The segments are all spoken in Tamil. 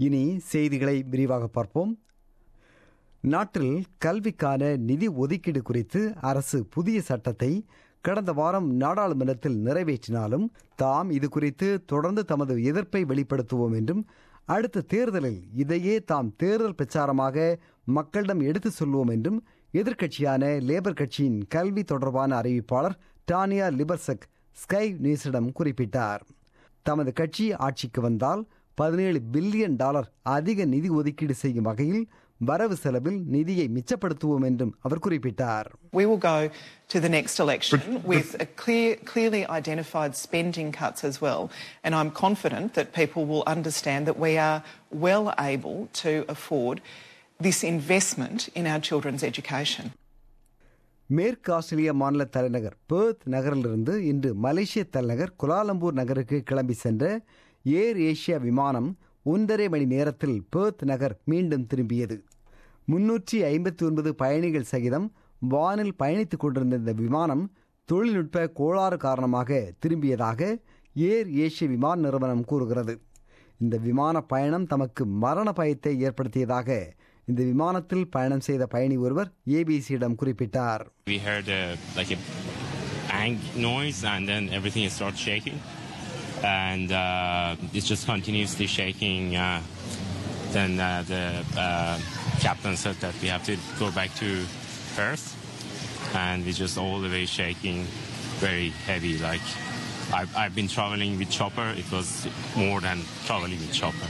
இனி செய்திகளை விரிவாக பார்ப்போம் நாட்டில் கல்விக்கான நிதி ஒதுக்கீடு குறித்து அரசு புதிய சட்டத்தை கடந்த வாரம் நாடாளுமன்றத்தில் நிறைவேற்றினாலும் தாம் இது குறித்து தொடர்ந்து தமது எதிர்ப்பை வெளிப்படுத்துவோம் என்றும் அடுத்த தேர்தலில் இதையே தாம் தேர்தல் பிரச்சாரமாக மக்களிடம் எடுத்து சொல்வோம் என்றும் எதிர்க்கட்சியான லேபர் கட்சியின் கல்வி தொடர்பான அறிவிப்பாளர் டானியா லிபர்சக் ஸ்கை நியூஸிடம் குறிப்பிட்டார் தமது கட்சி ஆட்சிக்கு வந்தால் பதினேழு பில்லியன் டாலர் அதிக நிதி ஒதுக்கீடு செய்யும் வகையில் வரவு செலவில் நிதியை மிச்சப்படுத்துவோம் என்றும் அவர் குறிப்பிட்டார் We will go to the next election with a clear, clearly identified spending cuts as well. And I'm confident that people will understand that we are well able to afford this investment in our children's education. மேற்கு ஆஸ்திரேலிய மாநில தலைநகர் பேர்த் நகரிலிருந்து இன்று மலேசிய தலைநகர் குலாலம்பூர் நகருக்கு கிளம்பி சென்ற ஏர் ஏசியா விமானம் ஒன்றரை மணி நேரத்தில் பேர்த் நகர் மீண்டும் திரும்பியது முன்னூற்றி ஐம்பத்தி ஒன்பது பயணிகள் சகிதம் வானில் பயணித்துக் கொண்டிருந்த இந்த விமானம் தொழில்நுட்ப கோளாறு காரணமாக திரும்பியதாக ஏர் ஏசிய விமான நிறுவனம் கூறுகிறது இந்த விமான பயணம் தமக்கு மரண பயத்தை ஏற்படுத்தியதாக இந்த விமானத்தில் பயணம் செய்த பயணி ஒருவர் ஏபிசியிடம் குறிப்பிட்டார் We heard uh, like a bang noise, and then everything started shaking, and uh, it's just continuously shaking. Uh, then uh, the uh, captain said that we have to go back to Perth, and we just all the way shaking, very heavy. Like I've, I've been traveling with chopper; it was more than traveling with chopper.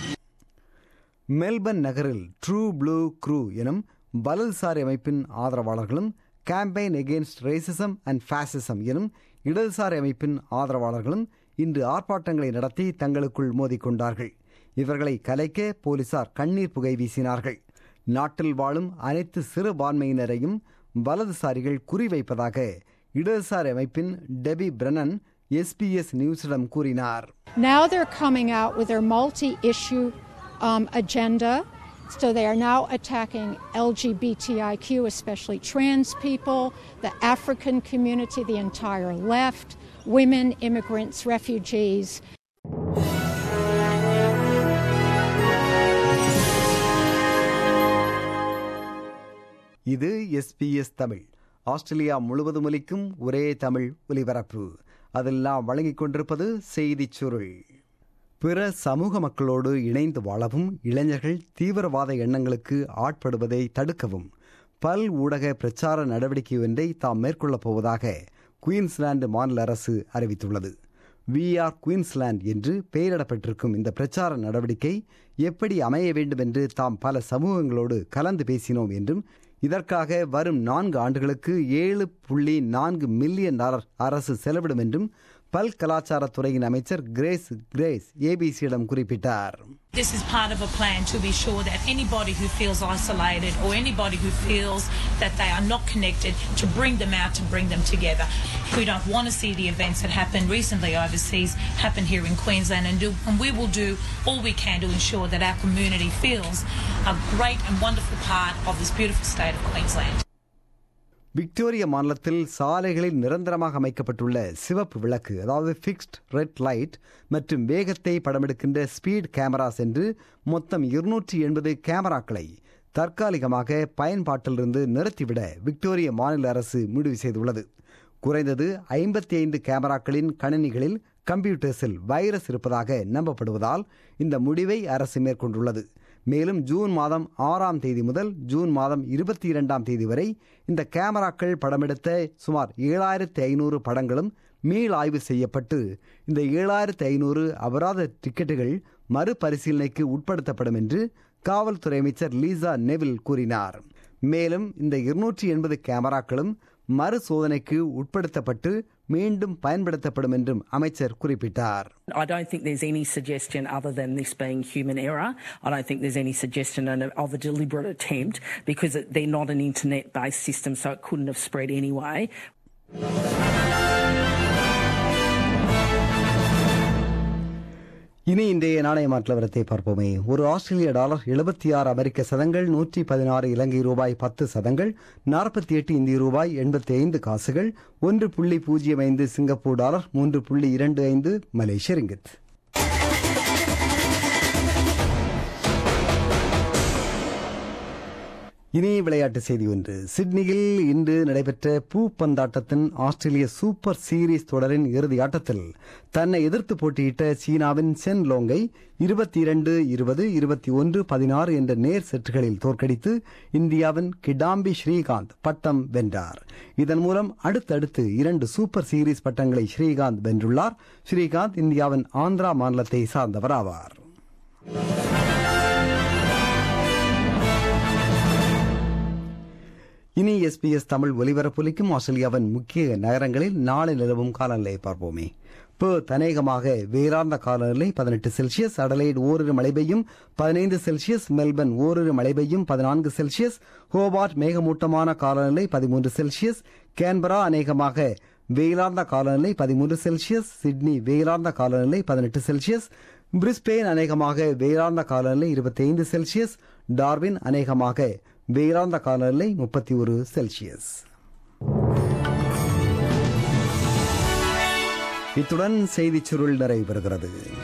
Melbourne நகரில் ட்ரூ ப்ளூ க்ரூ எனும் வலதுசாரி அமைப்பின் ஆதரவாளர்களும் campaign against racism and fascism எனும் இடதுசாரி அமைப்பின் ஆதரவாளர்களும் இன்று ஆர்ப்பாட்டங்களை நடத்தி தங்களுக்குள் மோதிக்கொண்டார்கள் இவர்களை கலைக்க போலீசார் கண்ணீர் புகை வீசினார்கள் நாட்டில் வாழும் அனைத்து சிறுபான்மையினரையும் வலதுசாரிகள் குறிவைப்பதாக இடதுசாரி அமைப்பின் டெபி பிரனன் எஸ்பிஎஸ் நியூஸிடம் கூறினார் Now they're coming out with their multi issue um, agenda. So they are now attacking LGBTIQ, especially trans people, the African community, the entire left, women, immigrants, refugees. இது எஸ்பிஎஸ் தமிழ் ஆஸ்திரேலியா முழுவதும் ஒலிக்கும் ஒரே தமிழ் ஒலிபரப்பு அதெல்லாம் வழங்கிக் கொண்டிருப்பது செய்திச் சுருள் பிற சமூக மக்களோடு இணைந்து வாழவும் இளைஞர்கள் தீவிரவாத எண்ணங்களுக்கு ஆட்படுவதை தடுக்கவும் பல் ஊடக பிரச்சார நடவடிக்கை ஒன்றை தாம் மேற்கொள்ளப் போவதாக குயின்ஸ்லாந்து மாநில அரசு அறிவித்துள்ளது வி ஆர் குயின்ஸ்லாந்து என்று பெயரிடப்பட்டிருக்கும் இந்த பிரச்சார நடவடிக்கை எப்படி அமைய வேண்டும் என்று தாம் பல சமூகங்களோடு கலந்து பேசினோம் என்றும் இதற்காக வரும் நான்கு ஆண்டுகளுக்கு ஏழு புள்ளி நான்கு மில்லியன் டாலர் அரசு செலவிடும் என்றும் பல் கலாச்சாரத்துறையின் அமைச்சர் கிரேஸ் கிரேஸ் ஏபிசியிடம் குறிப்பிட்டார் This is part of a plan to be sure that anybody who feels isolated or anybody who feels that they are not connected, to bring them out, to bring them together. We don't want to see the events that happened recently overseas happen here in Queensland, and, do, and we will do all we can to ensure that our community feels a great and wonderful part of this beautiful state of Queensland. Victoria மாநிலத்தில் சாலைகளில் நிரந்தரமாக அமைக்கப்பட்டுள்ள சிவப்பு விளக்கு அதாவது ஃபிக்ஸ்ட் ரெட் லைட் மற்றும் வேகத்தை படமெடுக்கின்ற ஸ்பீட் கேமராஸ் என்று மொத்தம் இருநூற்றி எண்பது கேமராக்களை தற்காலிகமாக பயன்பாட்டிலிருந்து நிறுத்திவிட விக்டோரிய மாநில அரசு முடிவு செய்துள்ளது குறைந்தது ஐம்பத்தி ஐந்து கேமராக்களின் கணினிகளில் கம்ப்யூட்டர்ஸில் வைரஸ் இருப்பதாக நம்பப்படுவதால் இந்த முடிவை அரசு மேற்கொண்டுள்ளது மேலும் ஜூன் மாதம் ஆறாம் தேதி முதல் ஜூன் மாதம் இருபத்தி இரண்டாம் தேதி வரை இந்த கேமராக்கள் படமெடுத்த சுமார் ஏழாயிரத்தி ஐநூறு படங்களும் மீள் ஆய்வு செய்யப்பட்டு இந்த ஏழாயிரத்தி ஐநூறு அபராத டிக்கெட்டுகள் மறுபரிசீலனைக்கு உட்படுத்தப்படும் என்று காவல்துறை அமைச்சர் லீசா நெவில் கூறினார் மேலும் இந்த இருநூற்றி எண்பது கேமராக்களும் மறுசோதனைக்கு உட்படுத்தப்பட்டு மீண்டும் பயன்படுத்தப்படும் என்றும் அமைச்சர் குறிப்பிட்டார் I don't think there's any suggestion other than this being human error. I don't think there's any suggestion of a deliberate attempt because they're not an internet based system, so it couldn't have spread anyway. இனி இன்றைய நாணய மாற்ற விவரத்தை பார்ப்போமே ஒரு ஆஸ்திரேலிய டாலர் எழுபத்தி ஆறு அமெரிக்க சதங்கள் நூற்றி பதினாறு இலங்கை ரூபாய் பத்து சதங்கள் நாற்பத்தி எட்டு இந்திய ரூபாய் எண்பத்தி ஐந்து காசுகள் ஒன்று புள்ளி பூஜ்ஜியம் ஐந்து சிங்கப்பூர் டாலர் மூன்று புள்ளி இரண்டு ஐந்து மலேசிய ரிங்கித் இனி விளையாட்டு செய்தி ஒன்று சிட்னியில் இன்று நடைபெற்ற பூப்பந்தாட்டத்தின் ஆஸ்திரேலிய சூப்பர் சீரீஸ் தொடரின் இறுதி ஆட்டத்தில் தன்னை எதிர்த்து போட்டியிட்ட சீனாவின் சென் லோங்கை இருபத்தி இரண்டு இருபது இருபத்தி ஒன்று பதினாறு என்ற நேர் செட்டுகளில் தோற்கடித்து இந்தியாவின் கிடாம்பி ஸ்ரீகாந்த் பட்டம் வென்றார் இதன் மூலம் அடுத்தடுத்து இரண்டு சூப்பர் சீரீஸ் பட்டங்களை ஸ்ரீகாந்த் வென்றுள்ளார் ஸ்ரீகாந்த் இந்தியாவின் ஆந்திரா மாநிலத்தை சார்ந்தவர் ஆவார் இனி எஸ்பிஎஸ் தமிழ் ஒலிபரப்பொலிக்கும் ஆஸ்திரேலியாவின் முக்கிய நகரங்களில் நாளை நிலவும் காலநிலையை பார்ப்போமே பேர்த் அநேகமாக வேறார்ந்த காலநிலை பதினெட்டு செல்சியஸ் அடலைட் ஓரிரு மழை பெய்யும் பதினைந்து செல்சியஸ் மெல்பர்ன் ஓரிரு மழை பெய்யும் பதினான்கு செல்சியஸ் ஹோபார்ட் மேகமூட்டமான காலநிலை பதிமூன்று செல்சியஸ் கேன்பரா அநேகமாக வெயிலார்ந்த காலநிலை பதிமூன்று செல்சியஸ் சிட்னி வெயிலார்ந்த காலநிலை பதினெட்டு செல்சியஸ் பிரிஸ்பெயின் அநேகமாக வெயிலார்ந்த காலநிலை இருபத்தி ஐந்து செல்சியஸ் டார்வின் அநேகமாக வெயிலார்ந்த காலநிலை முப்பத்தி ஒரு செல்சியஸ் இத்துடன் செய்திச் சுருள் நிறைவு பெறுகிறது